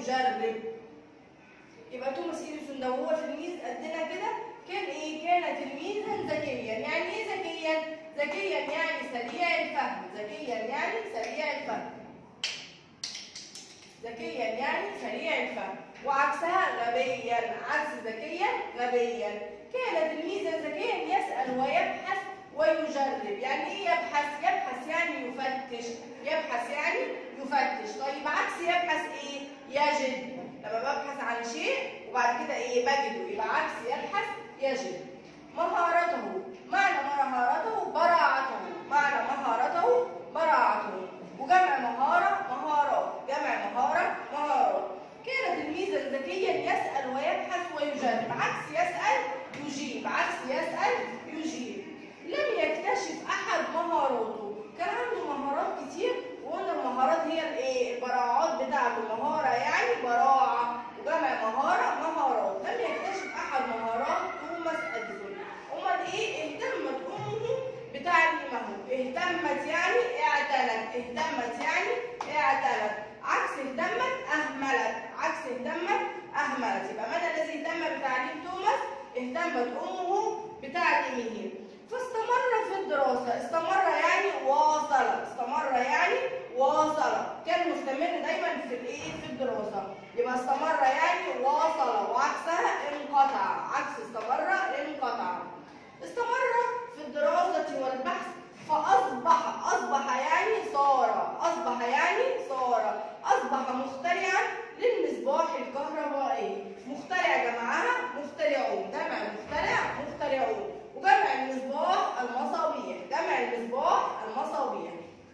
ويجرب يبقى توماس اديسون ده وهو تلميذ قدنا كده كان ايه كان تلميذا ذكيا يعني ايه ذكيا ذكيا يعني سريع الفهم ذكيا يعني سريع الفهم ذكيا يعني سريع الفهم وعكسها غبيا عكس ذكيا غبيا كان تلميذا ذكيا يسأل ويبحث ويجرب يعني ايه يبحث يبحث يعني يفتش يبحث يعني يفتش طيب عكس يبحث ايه يجد لما ببحث عن شيء وبعد كده ايه بجده يبقى عكس يبحث يجد مهارته معنى مهارته براعته معنى مهارته براعته وجمع مهارة مهارات جمع مهارة مهارات كان تلميذا ذكيا يسأل ويبحث ويجرب عكس يسأل يجيب عكس يسأل يجيب لم يكتشف أحد مهاراته كان عنده مهارات كتير وقلنا المهارات هي الايه البراعات بتاعته مهارة يعني براعة وجمع مهارة مهارات لم يكتشف أحد مهارات توماس أديسون أمال إيه اهتمت أمه بتعليمه اهتمت يعني اعتنت اهتمت يعني اعتنت عكس اهتمت أهملت عكس اهتمت أهملت يبقى من الذي اهتم بتعليم توماس اهتمت أمه بتعليمه فاستمر في الدراسة استمر يعني واصل استمر يعني واصل كان مستمر دايما في الايه في الدراسة يبقى استمر يعني واصل وعكسها انقطع عكس استمر انقطع استمر في الدراسة والبحث فأصبح أصبح يعني صار أصبح يعني صار أصبح مخترعا للمصباح الكهربائي مخترع جمعها مخترعون جمع مخترع مخترعون وجمع المصباح المصابيح جمع المصباح المصابيح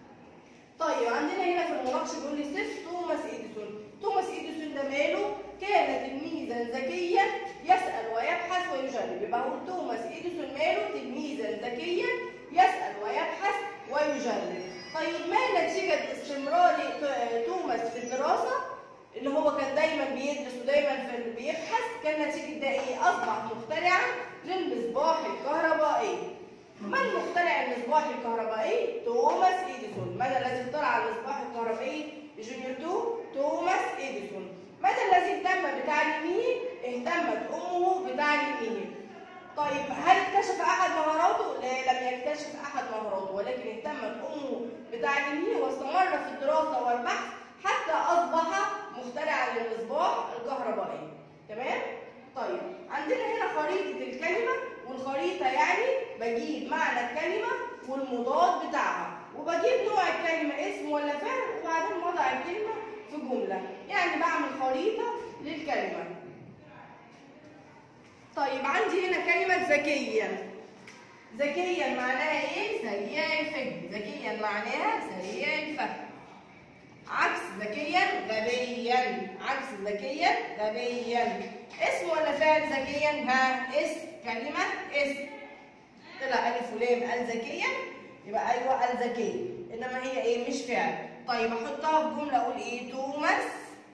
طيب عندنا هنا في المناقشه بيقول لي صف توماس اديسون توماس اديسون ده ماله كان تلميذا ذكيا يسال ويبحث ويجرب يبقى هو توماس اديسون ماله تلميذا ذكيا يسال ويبحث ويجرب طيب ما نتيجه استمرار توماس في الدراسه اللي هو كان دايما بيدرس ودايما في بيبحث كان نتيجه ده ايه اصبح مخترعا للمصباح الكهربائي من مخترع المصباح الكهربائي توماس اديسون من الذي اخترع المصباح الكهربائي جونيور 2 توماس اديسون من الذي اهتم بتعليمه اهتمت امه بتعليمه طيب هل اكتشف احد مهاراته لا لم يكتشف احد مهاراته ولكن اهتمت امه بتعليمه واستمر في الدراسه والبحث حتى اصبح مخترعا للمصباح الكهربائي تمام طيب عندنا هنا خريطه الكلمه والخريطه يعني بجيب معنى الكلمه والمضاد بتاعها وبجيب نوع الكلمه اسم ولا فعل وبعدين وضع الكلمه في جمله يعني بعمل خريطه للكلمه طيب عندي هنا كلمه ذكيا ذكيا معناها ايه سريع الفهم ذكيا معناها سريع الفهم عكس ذكيا غبيا عكس ذكيا غبيا اسم ولا فعل ذكيا ها اسم كلمة اسم طلع ألف ولام قال ذكيا يبقى أيوه قال ذكية إنما هي إيه مش فعل طيب أحطها في جملة أقول إيه توماس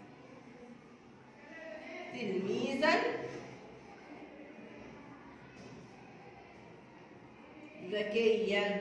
تلميذا ذكيا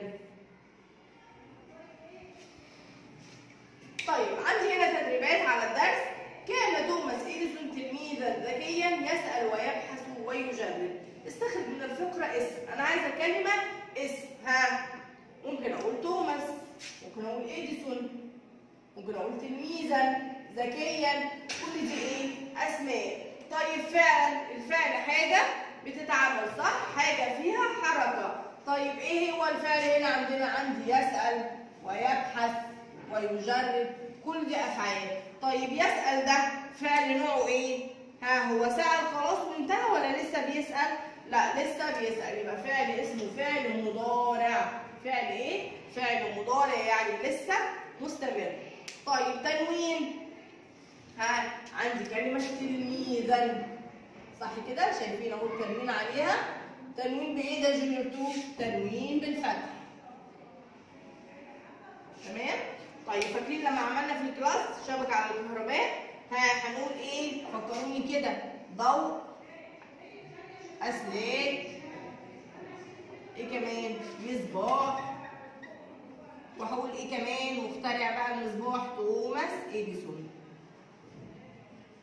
طيب عندي هنا تدريبات على الدرس كان توماس إديسون تلميذا ذكيا يسأل ويبحث ويجرب استخرج من الفقرة اسم أنا عايزة كلمة اسم ها ممكن أقول توماس ممكن أقول إديسون ممكن أقول تلميذا ذكيا كل دي إيه أسماء طيب فعل الفعل حاجة بتتعمل صح حاجة فيها حركة طيب إيه هو الفعل هنا عندنا عندي يسأل ويبحث ويجرب كل دي افعال طيب يسال ده فعل نوعه ايه ها هو سال خلاص وانتهى ولا لسه بيسال لا لسه بيسال يبقى فعل اسمه فعل مضارع فعل ايه فعل مضارع يعني لسه مستمر طيب تنوين ها عندي كلمه تلميذا صح كده شايفين اهو التنوين عليها تنوين بايه ده جونيور 2 تنوين بالفتح تمام طيب فاكرين لما عملنا في الكلاس شبكة على الكهرباء ها هنقول ايه فكروني كده ضوء اسلاك ايه كمان مصباح وهقول ايه كمان مخترع بقى المصباح توماس اديسون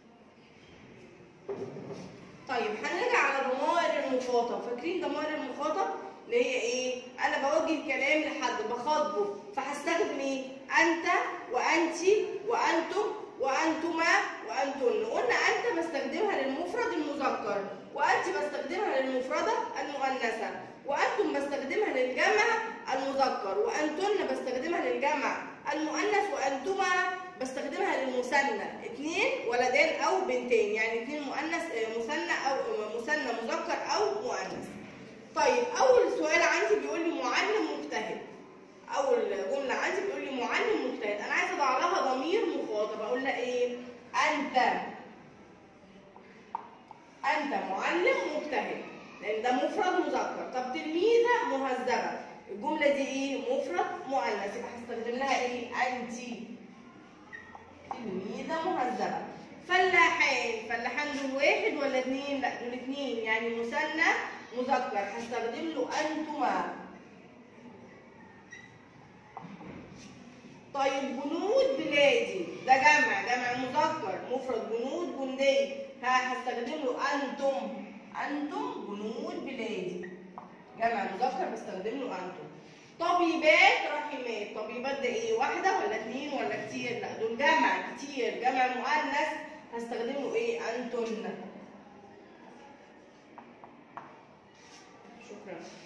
طيب هنرجع على ضمائر المخاطب فاكرين ضمائر المخاطب اللي هي ايه انا بوجه كلام لحد بخاطبه فهستخدم ايه انت وانت وانتم وانتما وانتن قلنا انت بستخدمها للمفرد المذكر وانت بستخدمها للمفرده المؤنثه وانتم بستخدمها للجمع المذكر وانتن بستخدمها للجمع المؤنث وانتما بستخدمها للمثنى اثنين ولدان او بنتين يعني اثنين مؤنث آه، مثنى او آه، مثنى مذكر او مؤنث طيب اول سؤال عندي بيقول لي معلم مجتهد اول جمله عندي بيقول لي معلم مجتهد انا عايزه اضع لها ضمير مخاطب اقول لها ايه انت انت معلم مجتهد لان ده مفرد مذكر طب تلميذه مهذبه الجمله دي ايه مفرد مؤنث يبقى هستخدم لها ايه انت تلميذه مهذبه فلاحين فلاحان دول واحد ولا اتنين لا دول اتنين يعني مثنى مذكر هستخدم له انتما طيب جنود بلادي ده جمع جمع مذكر مفرد جنود جندي ها هستخدم له انتم انتم جنود بلادي جمع مذكر بستخدم له انتم طبيبات رحيمات طبيبات ده ايه واحده ولا اتنين ولا كتير لا دول جمع كتير جمع مؤنث هستخدم له ايه انتن شكرا